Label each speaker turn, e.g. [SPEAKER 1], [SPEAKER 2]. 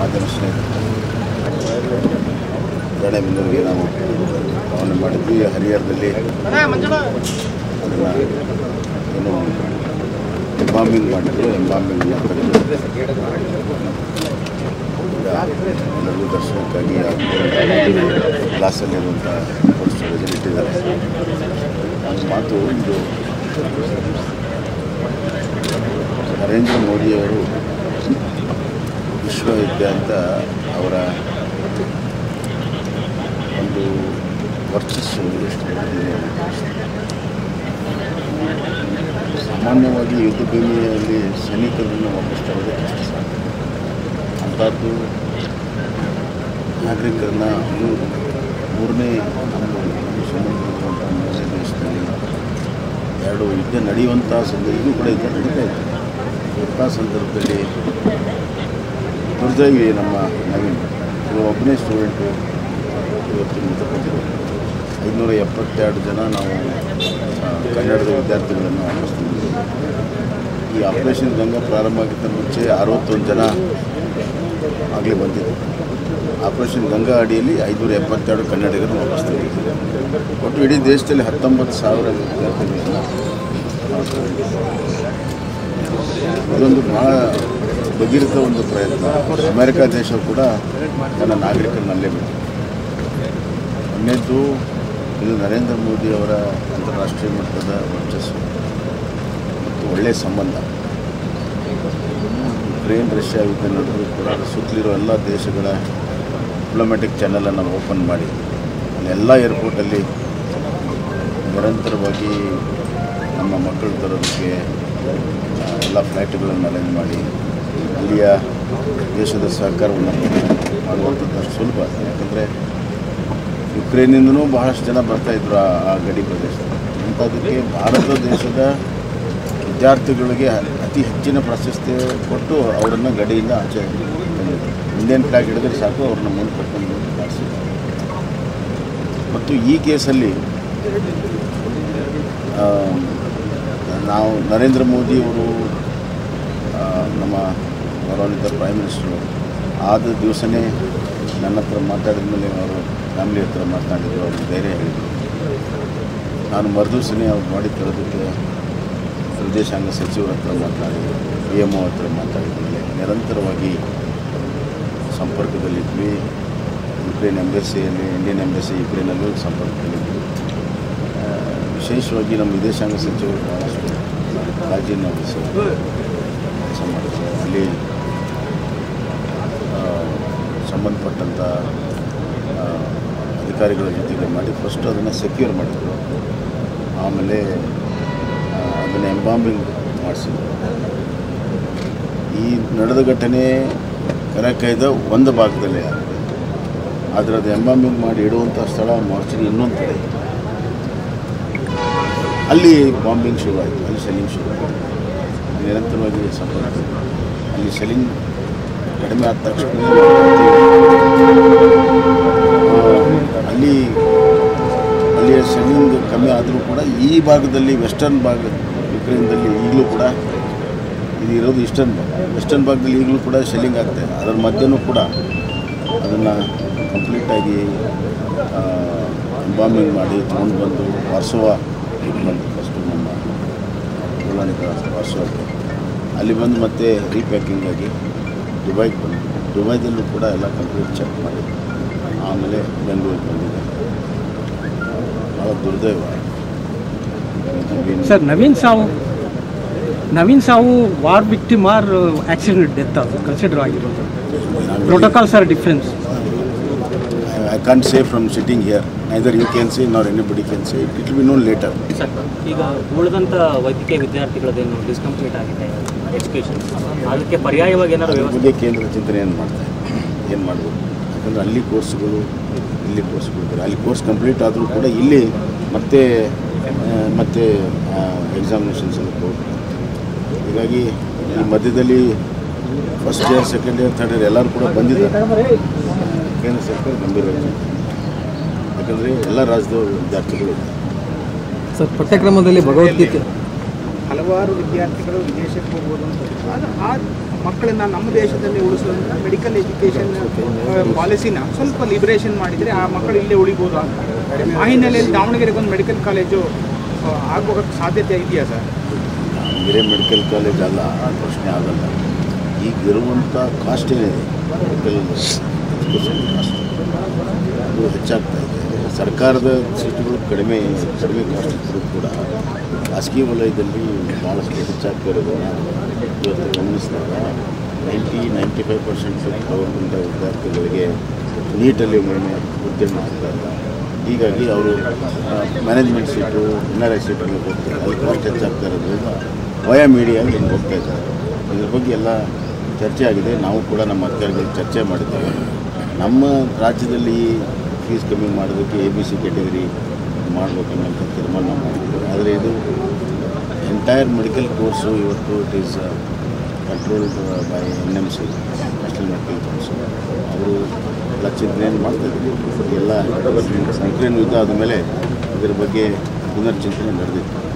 [SPEAKER 1] ಮಾಧ್ಯಮ ಸ್ನೇಹಿತರು ರಾಣೆಬೆನ್ನೂರಿಗೆ ನಾವು ರವಾನೆ ಮಾಡಿದ್ವಿ ಹರಿಹರದಲ್ಲಿ ಅದನ್ನು ಏನು ಎಂಬಾಂಬಿಂಗ್ ಮಾಡಿದ್ರು ಎಂಬಾಂಬಿಂಗ್ ಮಾಡ್ಕೊಂಡು ಈಗ ಎಲ್ಲರಿಗೂ ದರ್ಶನಕ್ಕಾಗಿ ಗ್ಲಾಸಲ್ಲಿರುವಂಥ ಕೋಲ್ಡ್ ಸ್ಟೋರೇಜಲ್ಲಿ ಇಟ್ಟಿದ್ದಾರೆ ಒಂದು ಮಾತು ಇದು ನರೇಂದ್ರ ಮೋದಿಯವರು ವಿಶ್ವವಿದ್ಯಾಲಯ ಅವರ ಒಂದು ವರ್ಚಸ್ಸು ಎಷ್ಟು ದೊಡ್ಡದಿದೆ ಅಂತ ತೋರಿಸ್ತದೆ. ಸಾಮಾನ್ಯವಾಗಿ ಯುದ್ಧ ಭೂಮಿಯಲ್ಲಿ ಸೈನಿಕರನ್ನು ವಾಪಸ್ ತರೋದೇ ಕಷ್ಟ ಸಾಧ್ಯ ಅಂಥದ್ದು ನಾಗರಿಕರನ್ನ ಮೂರು ಮೂರನೇ ನಮ್ಮ ನಮ್ಮ ಸಂಬಂಧವಿರುವಂಥ ಮೂರನೇ ದೇಶದಲ್ಲಿ ಎರಡು ಯುದ್ಧ ನಡೆಯುವಂಥ ಸಂದರ್ಭ ಈಗಲೂ ಕೂಡ ಯುದ್ಧ ನಡೀತಾ ಇದೆ ಇಂಥ ಸಂದರ್ಭದಲ್ಲಿ ದುರ್ದೈವಿ ನಮ್ಮ ನವೀನ್ ಇವರು ಒಬ್ಬನೇ ಸ್ಟೂಡೆಂಟು ಇವತ್ತು ಮೃತಪಟ್ಟಿದ್ದಾರೆ ಐದುನೂರ ಎಪ್ಪತ್ತೆರಡು ಜನ ನಾವು ಆ, ಕನ್ನಡದ ವಿದ್ಯಾರ್ಥಿಗಳನ್ನು ವಾಪಸ್ ತಂದಿದ್ದೀವಿ ಈ ಆಪರೇಷನ್ ಗಂಗಾ ಪ್ರಾರಂಭ ಆಗಿದ್ದ ಮುಂಚೆ ಅರವತ್ತೊಂದು ಜನ ಆಗಲೇ ಬಂದಿದ್ದರು ಆಪರೇಷನ್ ಗಂಗಾ ಅಡಿಯಲ್ಲಿ ಐದುನೂರ ಎಪ್ಪತ್ತೆರಡು ಕನ್ನಡಿಗರನ್ನು ವಾಪಸ್ ತಂದಿದ್ದೀವಿ ಒಟ್ಟು ಇಡೀ ದೇಶದಲ್ಲಿ ಹತ್ತೊಂಬತ್ತು ಸಾವಿರ ವಿದ್ಯಾರ್ಥಿಗಳನ್ನು ಇದೊಂದು ಭಾಳ ಭಗೀರಥ ಒಂದು ಪ್ರಯತ್ನ ಅಮೆರಿಕ ದೇಶ ಕೂಡ ತನ್ನ ನಾಗರಿಕರನ್ನಲ್ಲೇ ಬಿಟ್ಟು ಒಂದನೇದ್ದು ಇದು ನರೇಂದ್ರ ಮೋದಿ ಅವರ ಅಂತಾರಾಷ್ಟ್ರೀಯ ಮಟ್ಟದ ವರ್ಚಸ್ಸು ಮತ್ತು ಒಳ್ಳೆಯ ಸಂಬಂಧ ಯುಕ್ರೇನ್ ರಷ್ಯಾ ಯುದ್ಧ ನಡೆದರೂ ಕೂಡ ಅದರ ಸುತ್ತಲಿರೋ ಎಲ್ಲ ದೇಶಗಳ ಡಿಪ್ಲೊಮ್ಯಾಟಿಕ್ ಚಾನಲನ್ನು ಓಪನ್ ಮಾಡಿ ಎಲ್ಲ ಏರ್ಪೋರ್ಟಲ್ಲಿ ನಿರಂತರವಾಗಿ ನಮ್ಮ ಮಕ್ಕಳು ತರೋದಕ್ಕೆ ಆ, ಎಲ್ಲ ಫ್ಲೈಟ್ಗಳನ್ನು ಅರೇಂಜ್ ಮಾಡಿ ಅಲ್ಲಿಯ ದೇಶದ ಸಹಕಾರವನ್ನು ಮಾಡುವಂಥದ್ದು ಅಷ್ಟು ಸುಲಭ ಯಾಕಂದರೆ ಯುಕ್ರೇನಿಂದನೂ ಬಹಳಷ್ಟು ಜನ ಬರ್ತಾಯಿದ್ರು ಆ ಆ ಗಡಿ ಪ್ರದೇಶದಲ್ಲಿ ಅಂಥದ್ದಕ್ಕೆ ಭಾರತ ದೇಶದ ವಿದ್ಯಾರ್ಥಿಗಳಿಗೆ ಅತಿ ಹೆಚ್ಚಿನ ಪ್ರಾಶಸ್ತ್ಯ ಕೊಟ್ಟು ಅವರನ್ನು ಗಡಿಯಿಂದ ಆಚೆ ತಂದಿದ್ರು ಇಂಡಿಯನ್ ಫ್ಲಾಗ್ ಹಿಡಿದ್ರೆ ಸಾಕು ಅವ್ರನ್ನ ಮುಂದೆ ಕರ್ಕೊಂಡು ಮಾಡಿಸಿದ್ರು ಮತ್ತು ಈ ಕೇಸಲ್ಲಿ ಆ, ನಾವು ನರೇಂದ್ರ ಮೋದಿಯವರು ಆ, ನಮ್ಮ ಗೌರವಾನ್ವಿತ ಪ್ರೈಮ್ ಮಿನಿಸ್ಟರು ಆದ ದಿವಸನೇ ನನ್ನ ಹತ್ರ ಮಾತಾಡಿದ ಮೇಲೆ ಅವರು ಫ್ಯಾಮಿಲಿ ಹತ್ರ ಮಾತನಾಡಿದ್ರು ಅವ್ರಿಗೆ ಧೈರ್ಯ ಹೇಳಿದರು ನಾನು ಮರುದಿವಸನೇ ಅವ್ರು ಮಾಡಿ ತರೋದಕ್ಕೆ ವಿದೇಶಾಂಗ ಸಚಿವರ ಹತ್ರ ಮಾತನಾಡಿದ್ರು ಪಿ ಎಮ್ ಒ ಹತ್ರ ಮಾತಾಡಿದ ಮೇಲೆ ನಿರಂತರವಾಗಿ ಸಂಪರ್ಕದಲ್ಲಿದ್ವಿ ಯುಕ್ರೇನ್ ಎಂಬಸಿಯಲ್ಲಿ ಇಂಡಿಯನ್ ಎಂಬಸಿ ಯುಕ್ರೇನಲ್ಲೂ ಸಂಪರ್ಕದಲ್ಲಿದ್ವಿ ಆ, ವಿಶೇಷವಾಗಿ ನಮ್ಮ ವಿದೇಶಾಂಗ ಸಚಿವರು ಭಾಳಷ್ಟು ಕಾಳಜಿಯನ್ನು ವಹಿಸಿ ಕೆಲಸ ಮಾಡಿದ್ರು ಅಲ್ಲಿ ಆ, ಸಂಬಂಧಪಟ್ಟಂಥ ಆ, ಅಧಿಕಾರಿಗಳ ಜೊತೆಗೆ ಮಾಡಿ ಫಸ್ಟ್ ಅದನ್ನು ಸೆಕ್ಯೂರ್ ಮಾಡಿದ್ರು ಆಮೇಲೆ ಆ, ಅದನ್ನು ಎಂಬಾಂಬಿಂಗ್ ಮಾಡಿಸಿದ್ರು ಈ ನಡೆದ ಘಟನೆ ಕರಕೈದ ಒಂದು ಭಾಗದಲ್ಲೇ ಆಗಿದೆ ಆದರೆ ಅದು ಎಂಬಾಂಬಿಂಗ್ ಮಾಡಿ ಇಡುವಂಥ ಸ್ಥಳ ಮಾರ್ಚರಿ ಇನ್ನೊಂದು ಕಡೆ ಅಲ್ಲಿ ಬಾಂಬಿಂಗ್ ಶುರು ಆಯಿತು ಅಲ್ಲಿ ಸೆಲ್ಲಿಂಗ್ ಶುರು ಆಯಿತು ನಿರಂತರವಾಗಿ ಸಂಪರ್ಕ ಅಲ್ಲಿ ಸೆಲ್ಲಿಂಗ್ ಕಡಿಮೆ ಆದ ತಕ್ಷಣ ಆ, ಅಲ್ಲಿ ಅಲ್ಲಿಯ ಸೆಲ್ಲಿಂಗ್ ಕಮ್ಮಿ ಆದರೂ ಕೂಡ ಈ ಭಾಗದಲ್ಲಿ ವೆಸ್ಟರ್ನ್ ಭಾಗ ಯುಕ್ರೇನ್ದಲ್ಲಿ ಈಗಲೂ ಕೂಡ ಇದು ಇರೋದು ಈಸ್ಟರ್ನ್ ಭಾಗ ವೆಸ್ಟರ್ನ್ ಭಾಗದಲ್ಲಿ ಈಗಲೂ ಕೂಡ ಶೆಲ್ಲಿಂಗ್ ಆಗ್ತಾಯಿದೆ ಅದರ ಮಧ್ಯನೂ ಕೂಡ ಅದನ್ನು ಕಂಪ್ಲೀಟಾಗಿ ಬಾಂಬಿಂಗ್ ಮಾಡಿ ತೊಗೊಂಡು ಬಂದು ವಾರ್ಸೋವ ಬಂದು ಫಸ್ಟು ನಮ್ಮ ಪೌರಾಣಿಕ ವಾರ್ಸೋಕ್ಕೆ ಅಲ್ಲಿ ಬಂದು ಮತ್ತೆ ರೀಪ್ಯಾಕಿಂಗ್ ಆಗಿ ದುಬೈಗೆ ಬಂದು ದುಬೈದಲ್ಲೂ ಕೂಡ ಎಲ್ಲ ಕಂಪ್ಲೀಟ್ ಚೆಕ್ ಮಾಡಿ ಆಮೇಲೆ ಬೆಂಗಳೂರಿಗೆ ಬಂದಿದೆ ಭಾಳ ದುರ್ದೈವ
[SPEAKER 2] ಸರ್ ನವೀನ್ ಸಾವು ನವೀನ್ ಸಾವು war victim or accident death ಅದು ಕನ್ಸಿಡರ್ ಆಗಿರೋದು protocols are different
[SPEAKER 1] I can't say from sitting here. Neither you can say nor anybody can say. It will be known later.
[SPEAKER 3] Sir ಈಗ ಉಳಿದಂಥ ವೈದ್ಯಕೀಯ ವಿದ್ಯಾರ್ಥಿಗಳದ್ದೇನು ಡಿಸ್ಕಂಪ್ಲೀಟ್ ಆಗಿದೆ ಎಜುಕೇಷನ್ ಅದಕ್ಕೆ ಪರ್ಯಾಯವಾಗಿ ಏನಾದ್ರು
[SPEAKER 1] ಅದ್ರ
[SPEAKER 3] ವ್ಯವಸ್ಥೆ
[SPEAKER 1] ಬಗ್ಗೆ ಕೇಂದ್ರ ಚಿಂತನೆಯನ್ನು ಮಾಡ್ತಾರೆ ಏನು ಮಾಡಬೇಕು ಯಾಕಂದರೆ ಅಲ್ಲಿ ಕೋರ್ಸ್ಗಳು ಇಲ್ಲಿ ಕೋರ್ಸ್ಗಳು ಇದ್ದಾರೆ ಅಲ್ಲಿ ಕೋರ್ಸ್ ಕಂಪ್ಲೀಟ್ ಆದರೂ ಕೂಡ ಇಲ್ಲಿ ಮತ್ತೆ ಆ, ಮತ್ತೆ ಎಕ್ಸಾಮಿನೇಷನ್ಸ್ ಎಲ್ಲ ಹೋಗ್ತಾರೆ ಹೀಗಾಗಿ ಈ ಮಧ್ಯದಲ್ಲಿ first year second year third year ಎಲ್ಲರೂ ಕೂಡ ಬಂದಿದ್ದಾರೆ ಕೇಂದ್ರ ಸರ್ಕಾರ ಗಂಭೀರವಾಗಿ ಯಾಕಂದರೆ ಎಲ್ಲ ರಾಜ್ಯದ ವಿದ್ಯಾರ್ಥಿಗಳು ಇದ್ದಾರೆ
[SPEAKER 2] ಸರ್ ಪಠ್ಯಕ್ರಮದಲ್ಲಿ ಭಗವದ್ಗೀತೆ
[SPEAKER 4] ಹಲವಾರು ವಿದ್ಯಾರ್ಥಿಗಳು ವಿದೇಶಕ್ಕೆ ಹೋಗ್ಬೋದು ಅಂತ ಅದು ಆ ಮಕ್ಕಳನ್ನ ನಮ್ಮ ದೇಶದಲ್ಲಿ ಉಳಿಸೋದ್ರಿಂದ ಮೆಡಿಕಲ್ ಎಜುಕೇಷನ್ ಪಾಲಿಸಿನ ಸ್ವಲ್ಪ ಲಿಬರೇಷನ್ ಮಾಡಿದರೆ ಆ ಮಕ್ಕಳು ಇಲ್ಲೇ ಉಳಿಬೋದು ಅಂತ ಆ ಹಿನ್ನೆಲೆಯಲ್ಲಿ ದಾವಣಗೆರೆಗೆ ಒಂದು ಮೆಡಿಕಲ್ ಕಾಲೇಜು ಆಗೋಕ್ಕೆ ಸಾಧ್ಯತೆ ಇದೆಯಾ ಸರ್
[SPEAKER 1] ಬೇರೆ ಮೆಡಿಕಲ್ ಕಾಲೇಜ್ ಅಲ್ಲ ಆ ಪ್ರಶ್ನೆ ಆಗಲ್ಲ ಈಗ ಇರುವಂಥ ಕಾಸ್ಟ್ ಏನಿದೆ ಮೆಡಿಕಲ್ ಎಜುಕೇಷನ್ ಕಾಸ್ಟ್ ಅದು ಹೆಚ್ಚಾಗ್ತಾ ಇದೆ ಸರ್ಕಾರದ ಸೀಟುಗಳು ಕಡಿಮೆ ಕಡಿಮೆ ಕಾಸ್ಟ್ ಇದ್ದರೂ ಕೂಡ ಖಾಸಗಿ ವಲಯದಲ್ಲಿ ಭಾಳಷ್ಟು ಹೆಚ್ಚಾಗ್ತಾ ಇರೋದನ್ನು ಇವತ್ತು ಗಮನಿಸಿದಾಗ ninety ninety five percent government ವಿದ್ಯಾರ್ಥಿಗಳಿಗೆ ನೀಟಲ್ಲಿ ಒಮ್ಮೆ ಉತ್ತೀರ್ಣ ಆಗ್ತಾ ಇಲ್ಲ ಹೀಗಾಗಿ ಅವರು management seat N R I ಸೀಟಲ್ಲಿ ಹೋಗ್ತಾರೆ ಅಲ್ಲಿ ಕಾಸ್ಟ್ ಹೆಚ್ಚಾಗ್ತಾ ಇರೋದ್ರಿಂದ ವಯ ಮೀಡಿಯಾ ಇಲ್ಲಿ ಹೋಗ್ತಾ ಇದ್ದಾರೆ ಇದ್ರ ಬಗ್ಗೆ ಎಲ್ಲ ಚರ್ಚೆ ಆಗಿದೆ ನಾವು ಕೂಡ ನಮ್ಮ ಅಧಿಕಾರಿಗಳಿಗೆ ಚರ್ಚೆ ಮಾಡಿದ್ದೇವೆ ನಮ್ಮ ರಾಜ್ಯದಲ್ಲಿ ಫೀಸ್ ಕಮ್ಮಿ ಮಾಡೋದಕ್ಕೆ ಎ ಬಿ ಸಿ ಕ್ಯಾಟಗರಿ ಮಾಡಬೇಕನ್ನೋಂಥ ತೀರ್ಮಾನ ನಾವು ಮಾಡಿದ್ದೇವೆ ಆದರೆ ಇದು ಎಂಟೈರ್ ಮೆಡಿಕಲ್ ಕೋರ್ಸು ಇವತ್ತು it is controlled by N M C national medical council ಅವರು ಎಲ್ಲ ಚಿಂತನೆಯನ್ನು ಮಾಡ್ತಾಯಿದ್ರು ಎಲ್ಲ ಯುಕ್ರೇನ್ ಯುದ್ಧ ಆದಮೇಲೆ ಇದರ ಬಗ್ಗೆ ಪುನರ್ಚಿಂತನೆ ನಡೆದಿತ್ತು